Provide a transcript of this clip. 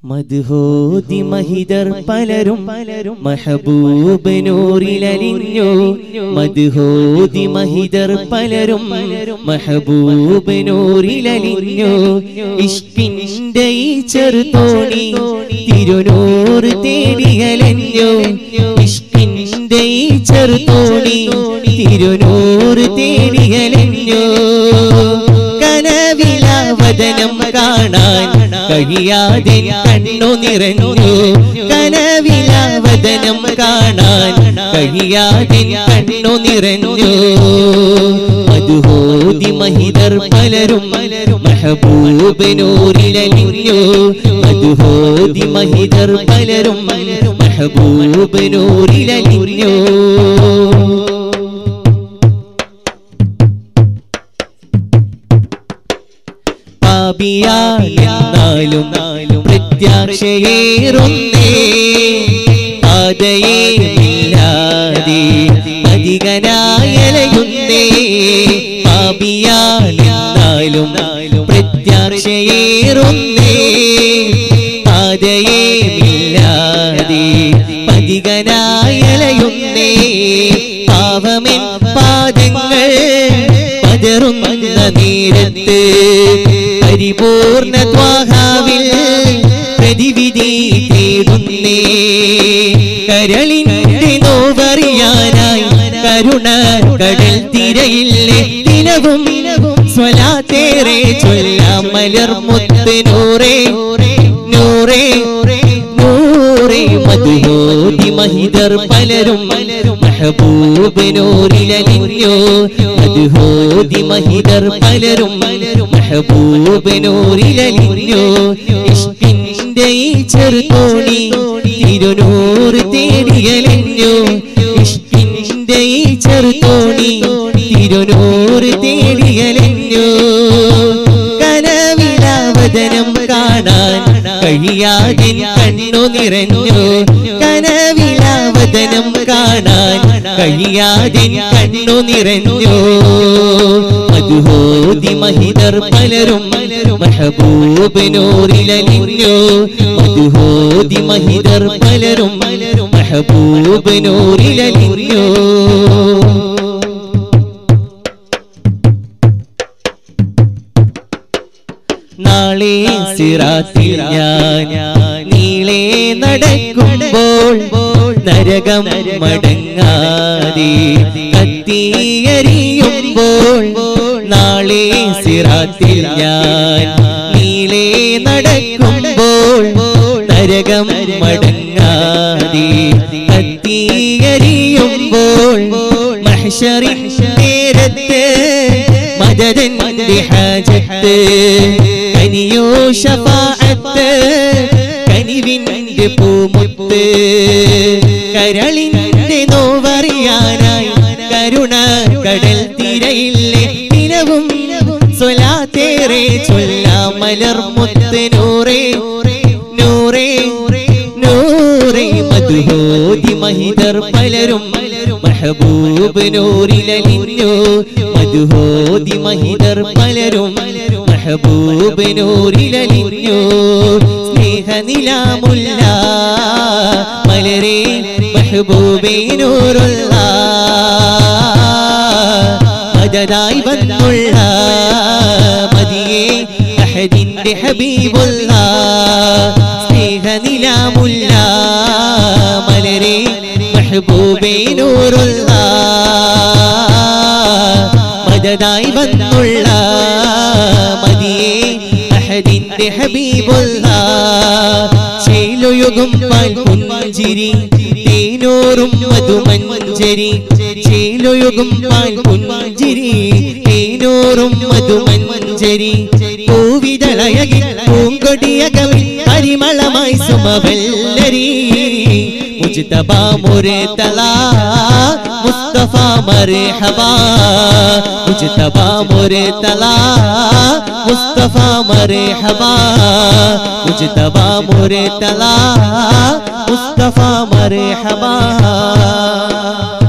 മധുഹോതി മഹിതർ പലരും പലരും മഹബൂബ് നൂറിലലിഞ്ഞു മധുഹോതി മഹിതർ പലരും മഹബൂബ് നൂറിലലിഞ്ഞു ഇഷ്കിന്റെ ഈ ചെറുതോണി തിരുനൂറ് തേടിയലഞ്ഞു ഇഷ്കിന്റെ ഈ ചെറുതോണി തിരുനൂറ് തേടിയലഞ്ഞു കനവിലാവതനം കാണാൻ കഴിയാതെ കണ്ണു നിറഞ്ഞു കനവിലാവതനം കാണാൻ കഴിയാതെ കണ്ണു നിറഞ്ഞു മധുഹോതി മഹിതർ പലരും മഹബൂബ് നൂറിലലിഞ്ഞു മധുഹോതി മഹിതർ പലരും മഹബൂബ് നൂറിലലിഞ്ഞു പാപിയാലും പ്രത്യാശയേറുന്നേ പാതയേമില്ലാതെ അധികനായലയുന്നേ പാപിയാലും പ്രത്യാശയേറുന്നേ പാതയേമില്ലാതെ പതികനായലയുന്നേ പാവമെൻ പാദങ്ങൾ പതറുന്ന നേരത്ത് പരിപൂർണ ദ്വാഹാവിൽ പ്രതിവിധി തേടുന്നേ കരളിന്റെ നോവറിയാനായി കരുണ കടൽ തിരയില്ലേ ദിനവും സ്വലാത്തേറെ ചൊല്ലാം മലർമുത്ത് നൂറേ നൂറേ നൂറേ മധുഹോതി മഹിതർ പലരും മഹബൂബ് നൂറിലലിഞ്ഞു മധുഹോതി മഹിതർ പലരും മഹബൂബ് നൂറിലലിഞ്ഞു ഇഷ്കിന്റെ ഈ ചെറുതോണി തിരുനൂറ് തേടിയലഞ്ഞു ഇഷ്കിന്റെ ഈ ചെറുതോണി തിരുനൂറ് തേടിയലഞ്ഞു കനവിലാവതനം കാണാൻ കഴിയാതെ കണ്ണു നിറഞ്ഞു കനവിലാവതനം കാണാൻ കഴിയാതെ കണ്ണു നിറഞ്ഞു മധുഹോതി മഹിതർ പലരും മഹബൂബ് നൂറിലലിഞ്ഞു മധുഹോതി മഹിതർ പലരും മഹബൂബ് നൂറിലലിഞ്ഞു നാളെ സിറാത്തിൽ ഞാൻ നീളെ നടക്കുമ്പോൾ നരകം മടങ്ങാതെ കത്തിയരിയുമ്പോൾ നാളെ സിറാത്തിൽ ഞാൻ നീളെ നടക്കുമ്പോൾ നരകം മടങ്ങാതെ കത്തിയരിയുമ്പോൾ മഹ്ശറിൻ നേരത്ത് മദദന്റെ ഹാജത്ത് കനിയോ ഷഫാഅത്ത് കനിവിന്റെ പൂമുത്ത് കരളിന്റെ നോവറിയാനായി കരുണ കടൽ തിരയില്ലേ ദിനവും സ്വലാത്തേറെ ചൊല്ലാം മലർമുത്ത് നൂറേ നൂറേ നൂറേ മധുഹോതി മഹിതർ പലരും മഹബൂബ് നൂറിലലിഞ്ഞു മധുഹോതി മഹിതർ പലരും മഹബൂബ് നൂറിലലിഞ്ഞു സ്നേഹനിലാമുല്ല മലരെ മെഹബൂബേ നൂറുള്ള മദതായി വന്നുള്ള മതിയെ അഹദിന്റെ ഹബീബുള്ള സ്നേഹനിലാമുല്ല മലരെ മെഹബൂബേ നൂറുള്ള മദതായി വന്നുള്ള മതിയെ അഹദിന്റെ ഹബീബുള്ള ചേലുയുഗം പാൽ പുഞ്ചിരി തേനോറും മധുമഞ്ചരി ചേലുയുഗം പാൽ പുഞ്ചിരി തേനോറും മധുമഞ്ചരി പൂവിതളയകി പൂങ്കൊടിയകവിൽ പരിമളമായി സുമവല്ലരി മുജ്തബ മുർതല മുസ്തഫ മർഹബ മുജ്തബ മുർതല മുസ്തഫ മർഹബ മുജ്തബ മുർതല മുസ്തഫ മർഹബ